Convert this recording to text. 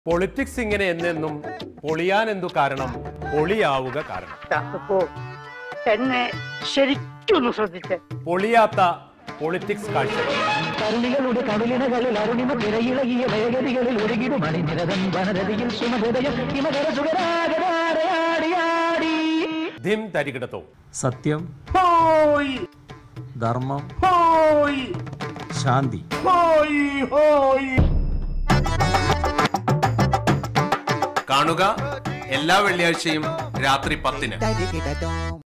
politics ഇങ്ങനെ എന്നെന്നും പൊളിയാൻ എന്തു കാരണം പൊളിയാവുക കാരണം അപ്പോ എന്നെ ശരിക്കൊന്ന് ശ്രദ്ധിച്ചേ പൊളിയാത്ത പൊളിറ്റിക്സ് കാഴ്ച കരുണികളുടെ കവിളിനകളിൽ അരുണിമ തിരയിളകിയ വേഗതികളിൽ ഒഴുകിടും അണിനിരതൻ വനരതിയിൽ സുമഹൃദയം ഹിമകര സുഖരാഗരാടയാടി ധിം തരികിടത്തോ സത്യം ധർമ്മം ശാന്തി കാണുക എല്ലാ വെള്ളിയാഴ്ചയും രാത്രി പത്തിന് തരികിടതോം